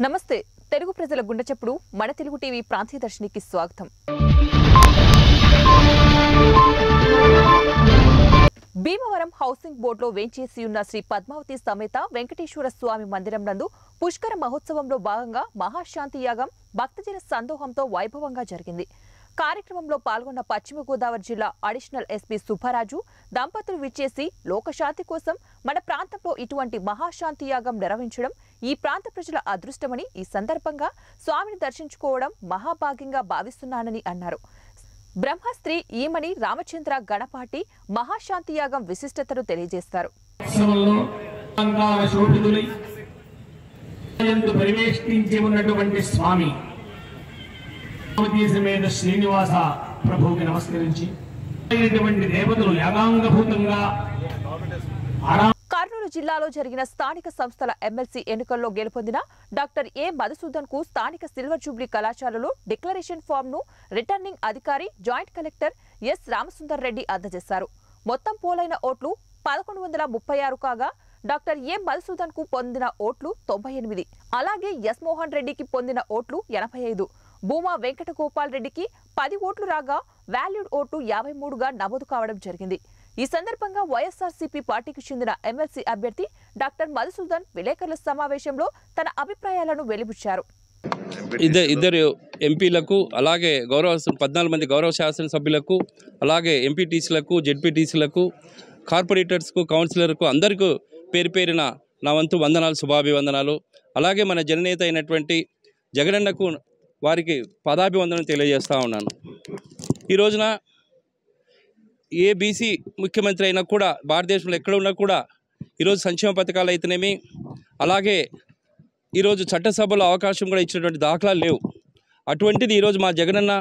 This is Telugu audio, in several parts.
నమస్తే తెలుగు ప్రజల గుండె చప్పుడు మన తెలుగు టీవీ ప్రాంతీయ దర్శినికి స్వాగతం భీమవరం హౌసింగ్ బోర్డులో వేంచేసి ఉన్న శ్రీ పద్మావతి సమేత వెంకటేశ్వర స్వామి మందిరం నందు పుష్కర మహోత్సవంలో భాగంగా మహాశాంతి యాగం భక్తజన సందోహంతో వైభవంగా జరిగింది కార్యక్రమంలో పాల్గొన్న పశ్చిమ గోదావరి జిల్లా అడిషనల్ ఎస్పీ సుబ్బరాజు దంపతులు విచ్చేసి లోకశాంతి కోసం మన ప్రాంతంలో ఇటువంటి మహాశాంతి యాగం నిర్వహించడం ఈ ప్రాంత ప్రజల అదృష్టమని ఈ సందర్భంగా స్వామిని దర్శించుకోవడం మహాభాగ్యంగా భావిస్తున్నానని అన్నారు బ్రహ్మస్త్రీ ఈమని రామచంద్ర గణపాటి మహాశాంతి యాగం విశిష్టతను తెలియజేస్తారు ఉత్సవంలో అలంకార శోభితులై యందు పరివేష్టించి ఉన్నటువంటి స్వామి పార్వతీ సమేత శ్రీనివాస ప్రభువుకి నమస్కరించి అయినటువంటి దేవతలు యాగాంగభూతంగా ఆరా కర్నూలు జిల్లాలో జరిగిన స్థానిక సంస్థల ఎమ్మెల్సీ ఎన్నికల్లో గెలుపొందిన డాక్టర్ ఏ మధుసూదన్ కు స్థానిక సిల్వర్ జూబ్లీ కళాశాలలో డిక్లరేషన్ ఫామ్ ను రిటర్నింగ్ అధికారి joint collector S Ramasundar Reddy అందజేశారు మొత్తం పోలైన ఓట్లు పదకొండు వందల ముప్పై ఆరు కాగా డాక్టర్ ఏ మధుసూదన్ కు పొందిన ఓట్లు తొంభై ఎనిమిది అలాగే ఎస్ మోహన్ రెడ్డికి పొందిన ఓట్లు ఎనభై ఐదు భూమా వెంకట గోపాల్ రెడ్డికి పది ఓట్లు రాగా వాల్యూడ్ ఓట్లు యాభై మూడుగా నమోదు కావడం జరిగింది ఈ సందర్భంగా వైఎస్ఆర్సీపీ పార్టీకి చెందిన ఎమ్మెల్సీ అభ్యర్థి డాక్టర్ మధుసూదన్ విలేకరుల సమావేశంలో తన అభిప్రాయాలను వెలిబుచ్చారు ఇద్దరు ఇద్దరు ఎంపీలకు అలాగే గౌరవ పద్నాలుగు మంది గౌరవ శాసనసభ్యులకు అలాగే ఎంపీటీసీలకు జెడ్పీటీసీలకు కార్పొరేటర్స్కు కౌన్సిలర్కు అందరికీ పేరు పేరిన నా వంతు వందనాలు శుభాభివందనాలు అలాగే మన జననేత అయినటువంటి జగనన్నకు వారికి పదాభివందనం తెలియజేస్తూ ఉన్నాను ఈ రోజున ఏ బీసీ ముఖ్యమంత్రి అయినా కూడా భారతదేశంలో ఎక్కడ ఉన్నా కూడా ఈరోజు సంక్షేమ పథకాలు అయితేనేమి అలాగే ఈరోజు చట్టసభలో అవకాశం కూడా ఇచ్చినటువంటి దాఖలాలు లేవు అటువంటిది ఈరోజు మా జగనన్న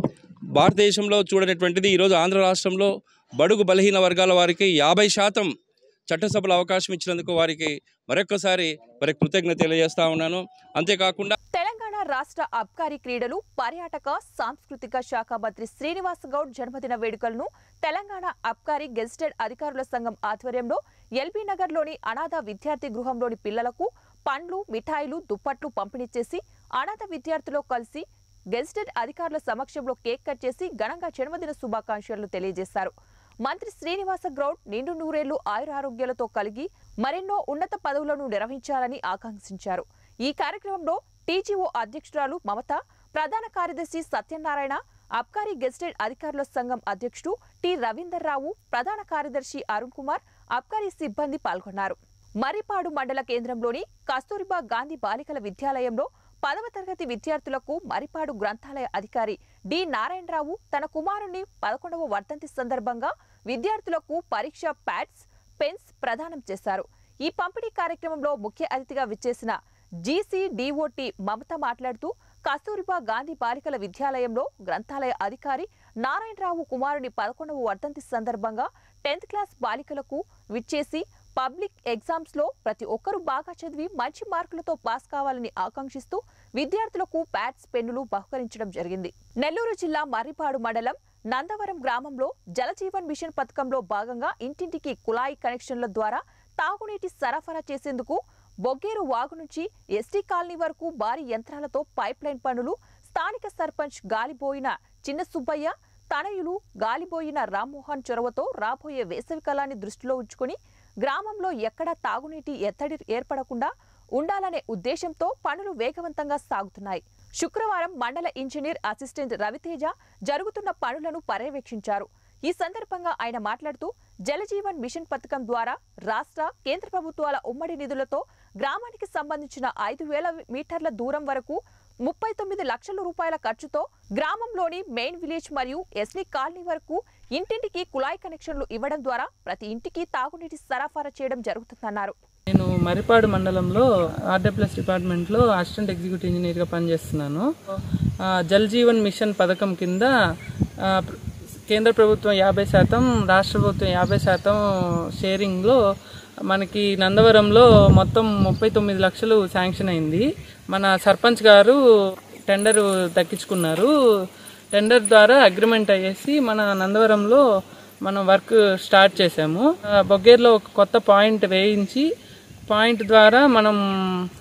భారతదేశంలో చూడనటువంటిది ఈరోజు ఆంధ్ర రాష్ట్రంలో బడుగు బలహీన వర్గాల వారికి యాభై శాతం చట్టసభలో అవకాశం ఇచ్చినందుకు వారికి మరొక్కసారి వారికి కృతజ్ఞత తెలియజేస్తా ఉన్నాను అంతేకాకుండా తెలంగాణ రాష్ట్ర అబ్కారీ క్రీడలు పర్యాటక సాంస్కృతిక శాఖ మంత్రి శ్రీనివాస్ గౌడ్ జన్మదిన వేడుకలను తెలంగాణ అబ్కారీ గెజిటెడ్ అధికారుల సంఘం ఆధ్వర్యంలో ఎల్బీ నగర్లోని అనాథ విద్యార్థి గృహంలోని పిల్లలకు పండ్లు మిఠాయిలు దుప్పట్లు పంపిణీ చేసి అనాథ విద్యార్థులు కలిసి గెజిటెడ్ అధికారుల సమక్షంలో కేక్ కట్ చేసి ఘనంగా జన్మదిన శుభాకాంక్షలు తెలియజేశారు మంత్రి శ్రీనివాస గౌడ్ నిండు నూరేళ్లు ఆయురారోగ్యాలతో కలిగి మరెన్నో ఉన్నత పదవులను నిర్వహించాలని ఆకాంక్షించారు ఈ కార్యక్రమంలో టీజీఓ అధ్యక్షురాలు మమత ప్రధాన కార్యదర్శి సత్యనారాయణ అబ్కారీ గెజిటెడ్ అధికారుల సంఘం అధ్యక్షుడు టి రవీందర్ రావు ప్రధాన కార్యదర్శి అరుణ్ కుమార్ అబ్కారీ సిబ్బంది పాల్గొన్నారు మర్రిపాడు మండల కేంద్రంలోని కస్తూరిబా గాంధీ బాలికల విద్యాలయంలో పదవ తరగతి విద్యార్థులకు మరిపాడు గ్రంథాలయ అధికారి డి నారాయణరావు తన కుమారుని పదకొండవ వర్ధంతి సందర్భంగా విద్యార్థులకు పరీక్ష ప్యాడ్స్ పెన్స్ ప్రదానం చేశారు ఈ పంపిణీ కార్యక్రమంలో ముఖ్య అతిథిగా విచ్చేసిన జీసీ డిఓటి మమత మాట్లాడుతూ కస్తూరిబా గాంధీ బాలికల విద్యాలయంలో గ్రంథాలయ అధికారి నారాయణరావు కుమారుని పదకొండవ వర్ధంతి సందర్భంగా టెన్త్ క్లాస్ బాలికలకు విచ్చేసి పబ్లిక్ ఎగ్జామ్స్ లో ప్రతి ఒక్కరూ బాగా చదివి మంచి మార్కులతో పాస్ కావాలని ఆకాంక్షిస్తూ విద్యార్థులకు ప్యాడ్స్ పెన్నులు బహుకరించడం జరిగింది నెల్లూరు జిల్లా మర్రిపాడు మండలం నందవరం గ్రామంలో జలజీవన్ మిషన్ పథకంలో భాగంగా ఇంటింటికి కుళాయి కనెక్షన్ల ద్వారా తాగునీటి సరఫరా చేసేందుకు బొగ్గేరు వాగు నుంచి ఎస్టీ కాలనీ వరకు భారీ యంత్రాలతో పైప్ లైన్ పనులు స్థానిక సర్పంచ్ గాలిబోయిన చిన్న సుబ్బయ్య తనయులు గాలిబోయిన రామ్మోహన్ చొరవతో రాబోయే వేసవి కాలాన్ని దృష్టిలో ఉంచుకుని గ్రామంలో ఎక్కడా తాగునీటి ఎత్తడి ఏర్పడకుండా ఉండాలనే ఉద్దేశంతో పనులు వేగవంతంగా సాగుతున్నాయి శుక్రవారం మండల ఇంజనీర్ అసిస్టెంట్ రవితేజ జరుగుతున్న పనులను పర్యవేక్షించారు ఈ సందర్భంగా ఆయన మాట్లాడుతూ జలజీవన్ మిషన్ పథకం ద్వారా రాష్ట్ర కేంద్ర ప్రభుత్వాల ఉమ్మడి నిధులతో గ్రామానికి సంబంధించిన ఐదు వేల మీటర్ల దూరం వరకు ముప్పై తొమ్మిది లక్షల రూపాయల ఖర్చుతో గ్రామంలోని మెయిన్ విలేజ్ మరియు ఎస్నీ కాలనీ వరకు ఇంటింటికి కుళాయి కనెక్షన్లు ఇవ్వడం ద్వారా ప్రతి ఇంటికి తాగునీటి సరఫరా చేయడం జరుగుతుందన్నారు నేను మరిపాడు మండలంలో ఆర్డబ్ల్యూఎస్ డిపార్ట్మెంట్లో అసిస్టెంట్ ఎగ్జిక్యూటివ్ ఇంజనీర్గా పనిచేస్తున్నాను ఆ, జల్ జీవన్ మిషన్ పథకం కింద ఆ, ప్ర- కేంద్ర ప్రభుత్వం యాభై శాతం రాష్ట్ర ప్రభుత్వం యాభై శాతం షేరింగ్లో మనకి నందవరంలో మొత్తం ముప్పై తొమ్మిది లక్షలు శాంక్షన్ అయింది మన సర్పంచ్ గారు టెండర్ దక్కించుకున్నారు టెండర్ ద్వారా అగ్రిమెంట్ అయ్యేసి మన నందవరంలో మనం వర్క్ స్టార్ట్ చేసాము ఆ, బొగ్గేర్లో ఒక కొత్త పాయింట్ వేయించి పాయింట్ ద్వారా మనం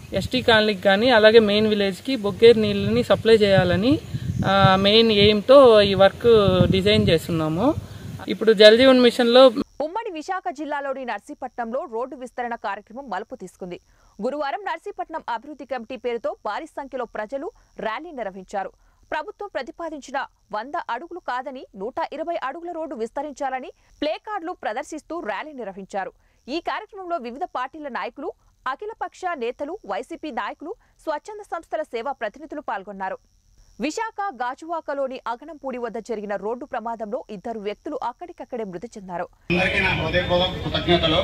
ఎస్టీ కాలనీకి కానీ అలాగే మెయిన్ విలేజ్కి బొగ్గేరు నీళ్ళని సప్లై చేయాలని ఆ, మెయిన్ ఎయిమ్తో ఈ వర్క్ డిజైన్ చేస్తున్నాము ఇప్పుడు జల్ జీవన్ మిషన్లో ఉమ్మడి విశాఖ జిల్లాలోని నర్సీపట్నంలో రోడ్డు విస్తరణ కార్యక్రమం మలుపు తీసుకుంది గురువారం నర్సీపట్నం అభివృద్ధి కమిటీ పేరుతో భారీ సంఖ్యలో ప్రజలు ర్యాలీ నిర్వహించారు ప్రభుత్వం ప్రతిపాదించిన వంద అడుగులు కాదని నూట ఇరవై అడుగుల రోడ్డు విస్తరించాలని ప్లే కార్డులు ప్రదర్శిస్తూ ర్యాలీ నిర్వహించారు ఈ కార్యక్రమంలో వివిధ పార్టీల నాయకులు అఖిలపక్ష నేతలు వైసీపీ నాయకులు స్వచ్ఛంద సంస్థల సేవా ప్రతినిధులు పాల్గొన్నారు విశాఖ గాజువాకలోని అగనంపూడి వద్ద జరిగిన రోడ్డు ప్రమాదంలో ఇద్దరు వ్యక్తులు అక్కడికక్కడే మృతి చెందారు అందరికీ నా హృదయపూర్వక కృతజ్ఞతలు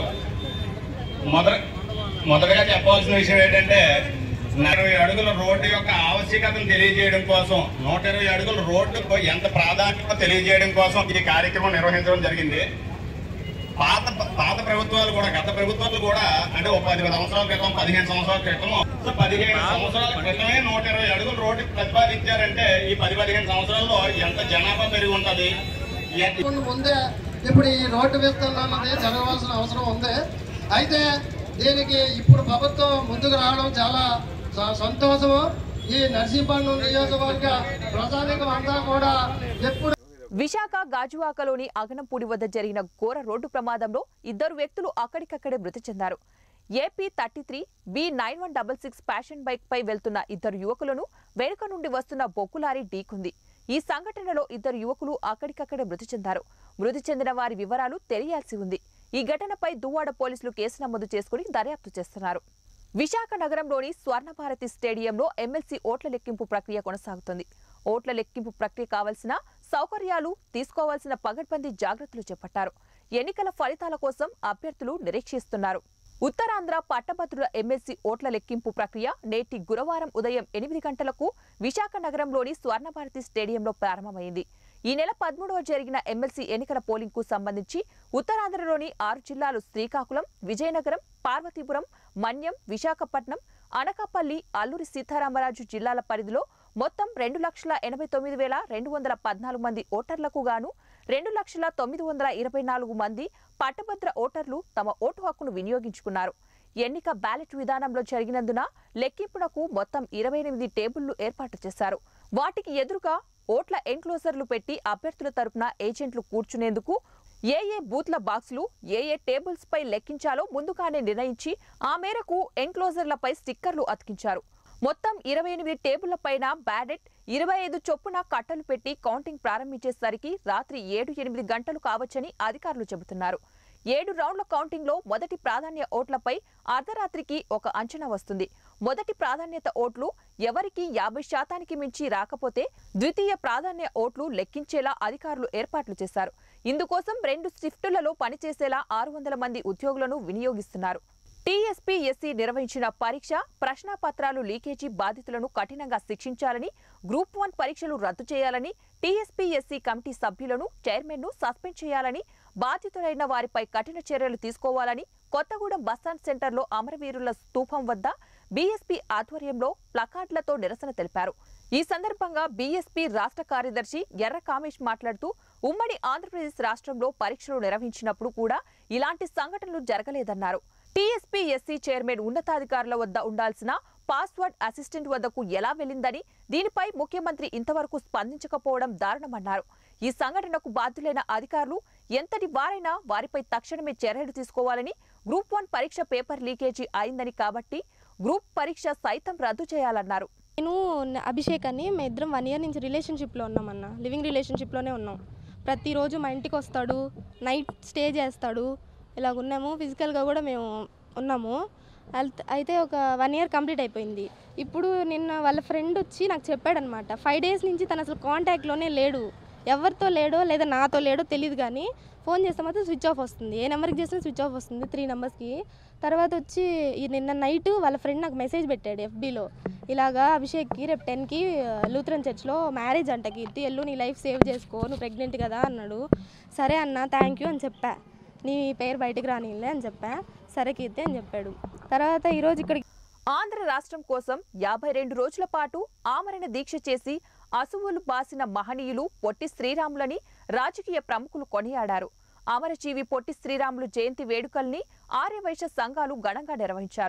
మొదట మొదటగా చెప్పాల్సిన విషయం ఏంటంటే నూట ఇరవై అడుగుల రోడ్డు యొక్క ఆవశ్యకతను తెలియజేయడం కోసం నూట ఇరవై అడుగుల రోడ్డుకు ఎంత ప్రాధాన్యత తెలియజేయడం కోసం ఈ కార్యక్రమం నిర్వహించడం జరిగింది పాత పాత ప్రభుత్వాలు కూడా గత ప్రభుత్వాలు కూడా అంటే ఒక పది సంవత్సరాల క్రితం పదిహేను సంవత్సరాల క్రితం సో పదిహేను సంవత్సరాల క్రితమే నూట ఇరవై అడుగుల రోడ్డు ప్రతిపాదించారంటే ఈ పది పదిహేను సంవత్సరాల్లో ఎంత జనాభా పెరిగి ఉంటది ఎంత ముందు ముందే ఇప్పుడు ఈ రోడ్డు విస్తరణ అన్నది జరగవలసిన అవసరం ఉంది అయితే దీనికి ఇప్పుడు ప్రభుత్వం ముందుకు రావడం చాలా స- సంతోషము ఈ నర్సీపట్నం నియోజకవర్గ ప్రజానికం అంతా కూడా ఎప్పుడు విశాఖ గాజువాకలోని అగనంపూడి వద్ద జరిగిన ఘోర రోడ్డు ప్రమాదంలో ఇద్దరు వ్యక్తులు అక్కడికక్కడే మృతి చెందారు AP thirty three B nine one double six Passion bike పై వెళ్తున్న ఇద్దరు యువకులను వెనుక నుండి వస్తున్న బొక్కులారీ ఢీకుంది ఈ సంఘటనలో ఇద్దరు యువకులు అక్కడికక్కడే మృతి చెందారు మృతి చెందిన వారి వివరాలు తెలియాల్సి ఉంది ఈ ఘటనపై దువ్వాడ పోలీసులు కేసు నమోదు చేసుకుని దర్యాప్తు చేస్తున్నారు విశాఖ నగరంలోని స్వర్ణభారతి స్టేడియంలో ఎమ్మెల్సీ ఓట్ల లెక్కింపు ప్రక్రియ కొనసాగుతుంది ఓట్ల లెక్కింపు ప్రక్రియ కావాల్సిన సౌకర్యాలు తీసుకోవాల్సిన పగడ్బందీ జాగ్రత్తలు చేపట్టారు ఎన్నికల ఫలితాల కోసం అభ్యర్థులు నిరీక్షిస్తున్నారు ఉత్తరాంధ్ర పట్టభద్రుల ఎమ్మెల్సీ ఓట్ల లెక్కింపు ప్రక్రియ నేటి గురువారం ఉదయం ఎనిమిది గంటలకు విశాఖ నగరంలోని స్వర్ణభారతి స్టేడియంలో ప్రారంభమైంది ఈ నెల పదమూడవ జరిగిన ఎమ్మెల్సీ ఎన్నికల పోలింగ్ కు సంబంధించి ఉత్తరాంధ్రలోని ఆరు జిల్లాలు శ్రీకాకుళం విజయనగరం పార్వతీపురం మన్యం విశాఖపట్నం అనకాపల్లి అల్లూరి సీతారామరాజు జిల్లాల పరిధిలో మొత్తం రెండు లక్షల ఎనభై తొమ్మిది వేల రెండు వందల పద్నాలుగు మంది ఓటర్లకు గాను రెండు లక్షల తొమ్మిది వందల ఇరవై నాలుగు మంది పట్టభద్ర ఓటర్లు తమ ఓటు హక్కును వినియోగించుకున్నారు ఎన్నిక బ్యాలెట్ విధానంలో జరిగినందున లెక్కింపునకు మొత్తం ఇరవై ఎనిమిది టేబుళ్లు ఏర్పాటు చేశారు వాటికి ఎదురుగా ఓట్ల ఎన్క్లోజర్లు పెట్టి అభ్యర్థుల తరపున ఏజెంట్లు కూర్చునేందుకు ఏ ఏ బూత్ల బాక్సులు ఏ ఏ టేబుల్స్ పై లెక్కించాలో ముందుగానే నిర్ణయించి ఆ మేరకు ఎన్క్లోజర్లపై స్టిక్కర్లు అతికించారు మొత్తం ఇరవై ఎనిమిది టేబుళ్ల పైన బ్యాడెట్ ఇరవై ఐదు చొప్పున కట్టలు పెట్టి కౌంటింగ్ ప్రారంభించేసరికి రాత్రి ఏడు ఎనిమిది గంటలు కావచ్చని అధికారులు చెబుతున్నారు ఏడు రౌండ్ల కౌంటింగ్ లో మొదటి ప్రాధాన్య ఓట్లపై అర్ధరాత్రికి ఒక అంచనా వస్తుంది మొదటి ప్రాధాన్యత ఓట్లు ఎవరికి యాభై శాతానికి మించి రాకపోతే ద్వితీయ ప్రాధాన్య ఓట్లు లెక్కించేలా అధికారులు ఏర్పాట్లు చేశారు ఇందుకోసం రెండు షిఫ్టులలో పనిచేసేలా ఆరు వందల మంది ఉద్యోగులను వినియోగిస్తున్నారు టీఎస్పీ ఎస్సీ నిర్వహించిన పరీక్ష ప్రశ్నాపత్రాలు లీకేజీ బాధితులను కఠినంగా శిక్షించాలని గ్రూప్ వన్ పరీక్షలు రద్దు చేయాలని టీఎస్పీ ఎస్సీ కమిటీ సభ్యులను చైర్మన్ ను సస్పెండ్ చేయాలని బాధితులైన వారిపై కఠిన చర్యలు తీసుకోవాలని కొత్తగూడెం బస్టాండ్ సెంటర్లో అమరవీరుల స్తూపం వద్ద బీఎస్పీ ఆధ్వర్యంలో ప్లకార్డులతో నిరసన తెలిపారు ఈ సందర్భంగా బీఎస్పీ రాష్ట్ర కార్యదర్శి ఎర్ర కామేష్ మాట్లాడుతూ ఉమ్మడి ఆంధ్రప్రదేశ్ రాష్ట్రంలో పరీక్షలు నిర్వహించినప్పుడు కూడా ఇలాంటి సంఘటనలు జరగలేదన్నారు టీఎస్పీ ఎస్సీ చైర్మన్ ఉన్నతాధికారుల వద్ద ఉండాల్సిన పాస్వర్డ్ అసిస్టెంట్ వద్దకు ఎలా వెళ్లిందని దీనిపై ముఖ్యమంత్రి ఇంతవరకు స్పందించకపోవడం దారుణమన్నారు ఈ సంఘటనకు బాధ్యులైన అధికారులు ఎంతటి వారైనా వారిపై తక్షణమే చర్యలు తీసుకోవాలని గ్రూప్ వన్ పరీక్ష పేపర్ లీకేజీ అయిందని కాబట్టి గ్రూప్ పరీక్ష సైతం రద్దు చేయాలన్నారు నేను న- అభిషేక్ అని మేము ఇద్దరం వన్ ఇయర్ నుంచి రిలేషన్షిప్లో ఉన్నామన్న లివింగ్ రిలేషన్షిప్లోనే ఉన్నాం ప్రతిరోజు మా ఇంటికి వస్తాడు నైట్ స్టే చేస్తాడు ఇలాగ ఉన్నాము ఫిజికల్గా కూడా మేము ఉన్నాము అల్- అయితే ఒక వన్ ఇయర్ కంప్లీట్ అయిపోయింది ఇప్పుడు నిన్న వాళ్ళ ఫ్రెండ్ వచ్చి నాకు చెప్పాడనమాట ఫైవ్ డేస్ నుంచి తను అసలు కాంటాక్ట్లోనే లేడు ఎవరితో లేడో లేదా నాతో లేడో తెలియదు కానీ ఫోన్ చేస్తే మాత్రం స్విచ్ ఆఫ్ వస్తుంది ఏ నెంబర్కి చేసినా స్విచ్ ఆఫ్ వస్తుంది త్రీ నెంబర్స్కి తర్వాత వచ్చి ఈ నిన్న నైట్ వాళ్ళ ఫ్రెండ్ నాకు మెసేజ్ పెట్టాడు ఎఫ్బీలో ఇలాగా అభిషేక్కి రేపు టెన్కి లూథరన్ చర్చ్లో మ్యారేజ్ అంట కీర్తి ఎల్లు నీ లైఫ్ సేవ్ చేసుకో నువ్వు ప్రెగ్నెంట్ కదా అన్నాడు సరే అన్న థ్యాంక్ యూ అని చెప్పా నీ పేరు బయటకు రానిలే అని చెప్పా సరే కీర్తి అని చెప్పాడు తర్వాత ఈరోజు ఇక్కడ ఆంధ్ర రాష్ట్రం కోసం యాభై రెండు రోజుల పాటు ఆమరణ దీక్ష చేసి అసువులు బాసిన మహనీయులు పొట్టి శ్రీరాములని రాజకీయ ప్రముఖులు కొనియాడారు అమరజీవి పొట్టి శ్రీరాములు జయంతి వేడుకల్ని ఆర్యవైశ్య సంఘాలు ఘనంగా నిర్వహించారు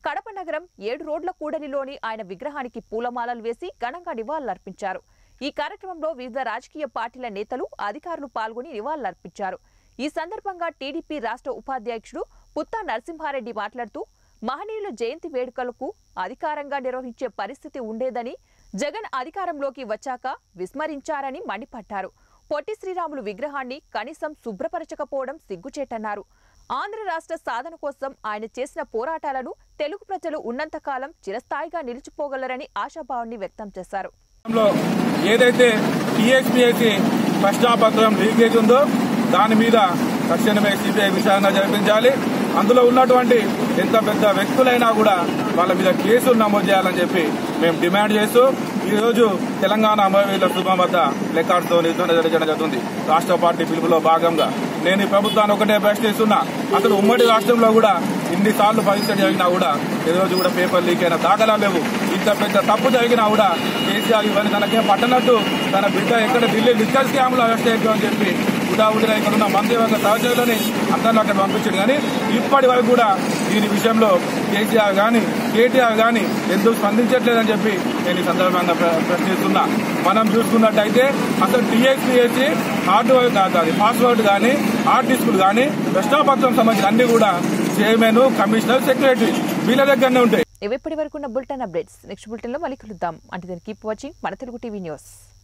కడప నగరం ఏడు రోడ్ల కూడలిలోని ఆయన విగ్రహానికి పూలమాలలు వేసి ఘనంగా నివాళులర్పించారు ఈ కార్యక్రమంలో వివిధ రాజకీయ పార్టీల నేతలు అధికారులు పాల్గొని నివాళులర్పించారు ఈ సందర్భంగా టీడీపీ రాష్ట్ర ఉపాధ్యక్షుడు పుత్తా నరసింహారెడ్డి మాట్లాడుతూ మహనీయుల జయంతి వేడుకలకు అధికారంగా నిర్వహించే పరిస్థితి ఉండేదని జగన్ అధికారంలోకి వచ్చాక విస్మరించారని మండిపడ్డారు పొట్టి శ్రీరాములు విగ్రహాన్ని కనీసం శుభ్రపరచకపోవడం సిగ్గుచేటన్నారు ఆంధ్ర రాష్ట్ర సాధన కోసం ఆయన చేసిన పోరాటాలను తెలుగు ప్రజలు ఉన్నంతకాలం చిరస్థాయిగా నిలిచిపోగలరని ఆశాభావాన్ని వ్యక్తం చేశారు లో ఏదైతే టీఎస్పీఎస్సీ ప్రశ్నాపత్రం లీకేజ్ ఉందో దాని మీద తక్షణమే సిబిఐ విచారణ జరిపించాలి అందులో ఉన్నటువంటి ఎంత పెద్ద వ్యక్తులైనా కూడా వాళ్ళ మీద కేసులు నమోదు చేయాలని చెప్పి మేము డిమాండ్ చేస్తూ ఈ రోజు తెలంగాణ అమరవీరుల శుభం వద్ద లెక్కాడుతో నిర్ధారణ జరగడం జరుగుతుంది రాష్ట్ర పార్టీ పిలుపులో భాగంగా నేను ఈ ప్రభుత్వాన్ని ఒకటే ప్రశ్నిస్తున్నా అసలు ఉమ్మడి రాష్ట్రంలో కూడా ఇన్ని సార్లు పరీక్ష జరిగినా కూడా ఈ రోజు కూడా పేపర్ లీక్ అయిన దాఖలా లేవు ఇంత పెద్ద తప్పు జరిగినా కూడా కేసీఆర్ ఇవన్నీ తనకేం పట్టనట్టు తన బిడ్డ ఎక్కడ ఢిల్లీ లిక్కర్ స్కామ్ లో అరెస్ట్ అయ్యారు అని చెప్పి ఉదాహరణ ఇక్కడ ఉన్న మంత్రివర్గ సహచరులని అందరిని అక్కడ పంపించాడు కానీ ఇప్పటి వరకు కూడా దీని విషయంలో కేసీఆర్ గాని కేటీఆర్ గాని ఎందుకు స్పందించట్లేదని చెప్పి నేను ఈ సందర్భంగా ప్ర- ప్రశ్నిస్తున్నా మనం చూసుకున్నట్టయితే అసలు టీఎస్పీఎస్సీ హార్డ్వేర్ కాదు పాస్వర్డ్ కానీ హార్డ్ డిస్కులు కానీ ప్రశ్నాపత్రం సంబంధించిన అన్ని కూడా చైర్మన్ కమిషనర్ సెక్రటరీ వీళ్ళ దగ్గరనే ఉంటాయి ఇవి ఇప్పటి వరకు ఉన్న బులెటిన్ అప్డేట్స్ నెక్స్ట్ బులెటిన్ లో మళ్ళీ కలుద్దాం అంటే కీప్ వాచింగ్ మన తెలుగు టీవీ న్యూస్